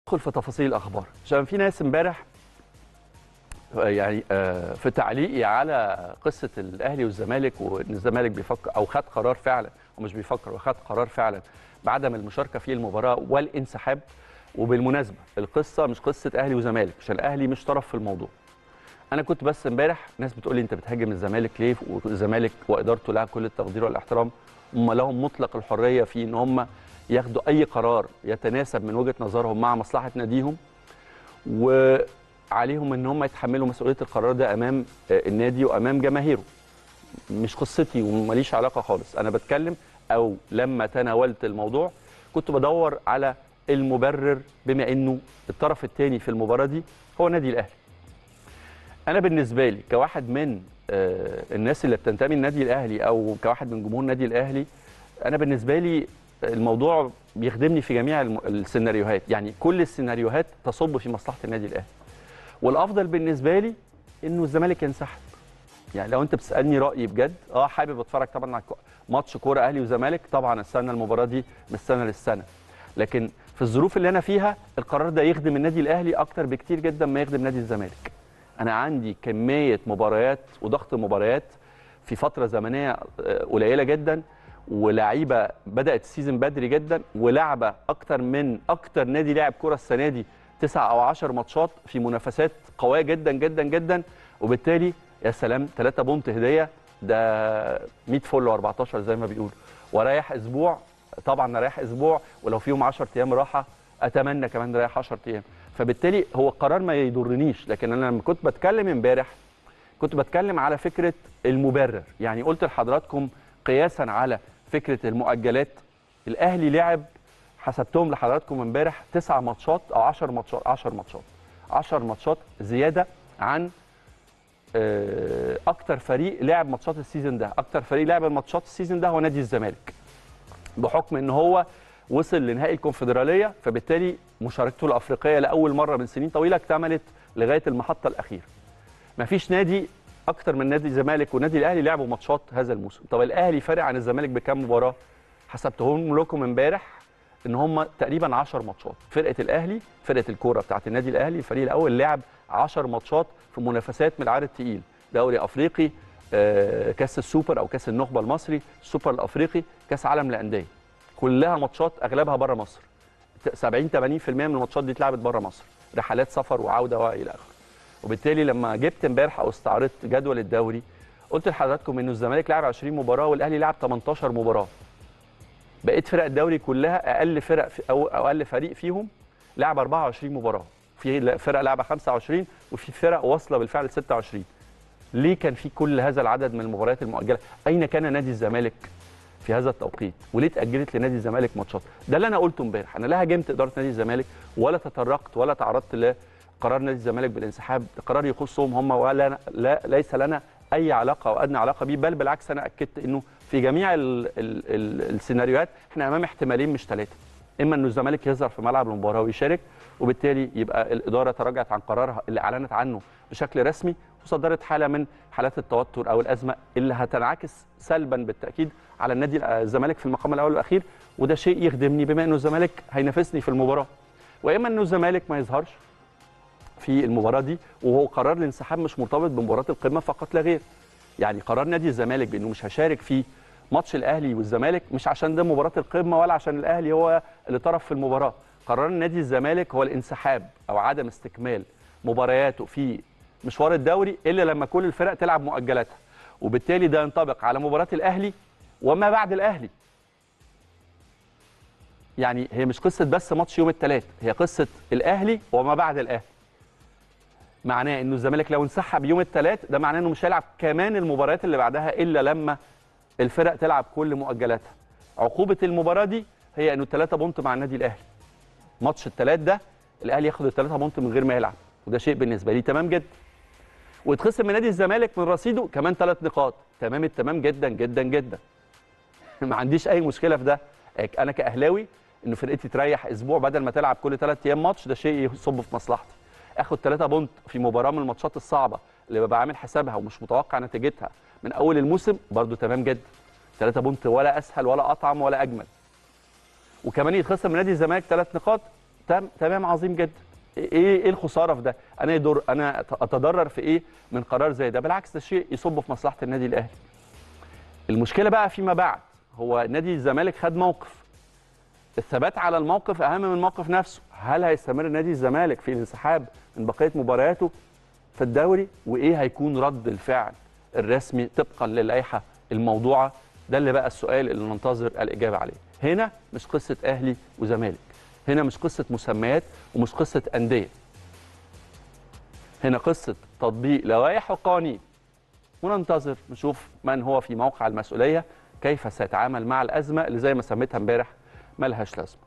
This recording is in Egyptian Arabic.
ندخل في تفاصيل الاخبار عشان في ناس امبارح آه، يعني آه، في تعليقي على قصه الاهلي والزمالك وان الزمالك بيفكر او خد قرار فعلا ومش بيفكر وخد قرار فعلا بعدم المشاركه في المباراه والانسحاب وبالمناسبه القصه مش قصه اهلي وزمالك عشان الاهلي مش طرف في الموضوع انا كنت بس امبارح ناس بتقول لي انت بتهاجم الزمالك ليه والزمالك وادارته لها كل التقدير والاحترام هم لهم مطلق الحريه في ان هم ياخدوا اي قرار يتناسب من وجهه نظرهم مع مصلحه ناديهم وعليهم ان هم يتحملوا مسؤوليه القرار ده امام آه، النادي وامام جماهيره مش قصتي وماليش علاقه خالص انا بتكلم او لما تناولت الموضوع كنت بدور على المبرر بما انه الطرف الثاني في المباراه دي هو النادي الاهلي انا بالنسبه لي كواحد من آه، الناس اللي بتنتمي للنادي الاهلي او كواحد من جمهور النادي الاهلي انا بالنسبه لي الموضوع بيخدمني في جميع الم- السيناريوهات يعني كل السيناريوهات تصب في مصلحه النادي الاهلي والافضل بالنسبه لي انه الزمالك ينسحب يعني لو انت بتسالني رايي بجد اه حابب اتفرج طبعا على كو- ماتش كوره اهلي وزمالك طبعا استنى المباراه دي من السنه للسنه لكن في الظروف اللي انا فيها القرار ده يخدم النادي الاهلي اكتر بكتير جدا ما يخدم نادي الزمالك انا عندي كميه مباريات وضغط مباريات في فتره زمنيه آه، قليله جدا ولاعيبه بدات السيزون بدري جدا ولعبه اكتر من اكتر نادي لاعب كره السنه دي تسع او 10 ماتشات في منافسات قويه جدا جدا جدا وبالتالي يا سلام 3 بونت هديه ده 100 فل و14 زي ما بيقولوا ورايح اسبوع طبعا رايح اسبوع ولو فيهم 10 ايام راحه اتمنى كمان رايح 10 ايام فبالتالي هو القرار ما يضرنيش لكن انا لما كنت بتكلم امبارح كنت بتكلم على فكره المبرر يعني قلت لحضراتكم قياسا على فكره المؤجلات الاهلي لعب حسبتهم لحضراتكم امبارح تسع ماتشات او 10 ماتشات 10 ماتشات 10 ماتشات زياده عن آه، اكتر فريق لعب ماتشات السيزون ده اكتر فريق لعب ماتشات السيزون ده هو نادي الزمالك بحكم ان هو وصل لنهائي الكونفدراليه فبالتالي مشاركته الافريقيه لاول مره من سنين طويله اكتملت لغايه المحطه الاخيره مفيش نادي اكتر من نادي الزمالك والنادي الاهلي لعبوا ماتشات هذا الموسم طب الاهلي فارق عن الزمالك بكام مباراه حسبتهم لكم امبارح ان هم تقريبا 10 ماتشات فرقه الاهلي فرقه الكوره بتاعت النادي الاهلي الفريق الاول لعب 10 ماتشات في منافسات من العدد الثقيل دوري افريقي آه، كاس السوبر او كاس النخبه المصري السوبر الافريقي كاس عالم الانديه كلها ماتشات اغلبها بره مصر 70 80% من الماتشات دي اتلعبت بره مصر رحلات سفر وعوده والى اخره وبالتالي لما جبت امبارح او استعرضت جدول الدوري قلت لحضراتكم انه الزمالك لعب 20 مباراه والاهلي لعب 18 مباراه بقيت فرق الدوري كلها اقل فرق في او أو اقل فريق فيهم لعب 24 مباراه في فرق لعبه 25 وفي فرق واصله بالفعل 26 ليه كان في كل هذا العدد من المباريات المؤجله اين كان نادي الزمالك في هذا التوقيت وليه اتاجلت لنادي الزمالك ماتشات ده اللي انا قلته امبارح انا لا هاجمت اداره نادي الزمالك ولا تطرقت ولا تعرضت لقرار نادي الزمالك بالانسحاب ده قرار يخصهم هم ولا لا ليس لنا اي علاقه او ادنى علاقه بيه بل بالعكس انا اكدت انه في جميع ال ال ال السيناريوهات احنا امام احتمالين مش ثلاثه اما انه الزمالك يظهر في ملعب المباراه ويشارك وبالتالي يبقى الاداره تراجعت عن قرارها اللي اعلنت عنه بشكل رسمي وصدرت حاله من حالات التوتر او الازمه اللي هتنعكس سلبا بالتاكيد على النادي الزمالك في المقام الاول والاخير وده شيء يخدمني بما انه الزمالك هينافسني في المباراه واما انه الزمالك ما يظهرش في المباراه دي وهو قرار الانسحاب مش مرتبط بمباراه القمه فقط لا غير يعني قرار نادي الزمالك بانه مش هشارك في ماتش الاهلي والزمالك مش عشان ده مباراه القمه ولا عشان الاهلي هو اللي طرف في المباراه قرار نادي الزمالك هو الانسحاب او عدم استكمال مبارياته في مشوار الدوري الا لما كل الفرق تلعب مؤجلاتها وبالتالي ده ينطبق على مباراه الاهلي وما بعد الاهلي يعني هي مش قصه بس ماتش يوم الثلاث هي قصه الاهلي وما بعد الاهلي معناه انه الزمالك لو انسحب يوم الثلاث ده معناه انه مش هيلعب كمان المباريات اللي بعدها الا لما الفرق تلعب كل مؤجلاتها عقوبه المباراه دي هي انه الثلاثه بونت مع النادي الاهلي ماتش الثلاث ده الاهلي ياخد الثلاثه بونت من غير ما يلعب وده شيء بالنسبه لي تمام جدا ويتخصم من نادي الزمالك من رصيده كمان ثلاث نقاط تمام التمام جدا جدا جدا ما عنديش اي مشكله في ده انا كاهلاوي انه فرقتي تريح اسبوع بدل ما تلعب كل ثلاث ايام ماتش ده شيء يصب في مصلحتي اخد ثلاثة بونت في مباراه من الماتشات الصعبه اللي ببقى عامل حسابها ومش متوقع نتيجتها من اول الموسم برده تمام جدا ثلاثة بونت ولا اسهل ولا اطعم ولا اجمل وكمان يتخصم من نادي الزمالك ثلاث نقاط تم تمام عظيم جدا ايه ايه الخساره في ده انا يدور انا اتضرر في ايه من قرار زي ده بالعكس ده شيء يصب في مصلحه النادي الاهلي المشكله بقى فيما بعد هو نادي الزمالك خد موقف الثبات على الموقف اهم من الموقف نفسه هل هيستمر نادي الزمالك في الانسحاب من بقيه مبارياته في الدوري وايه هيكون رد الفعل الرسمي طبقا للائحه الموضوعه ده اللي بقى السؤال اللي ننتظر الاجابه عليه هنا مش قصه اهلي وزمالك هنا مش قصه مسميات ومش قصه انديه هنا قصه تطبيق لوائح وقوانين وننتظر نشوف من هو في موقع المسؤوليه كيف سيتعامل مع الازمه اللي زي ما سميتها امبارح ملهاش لازمه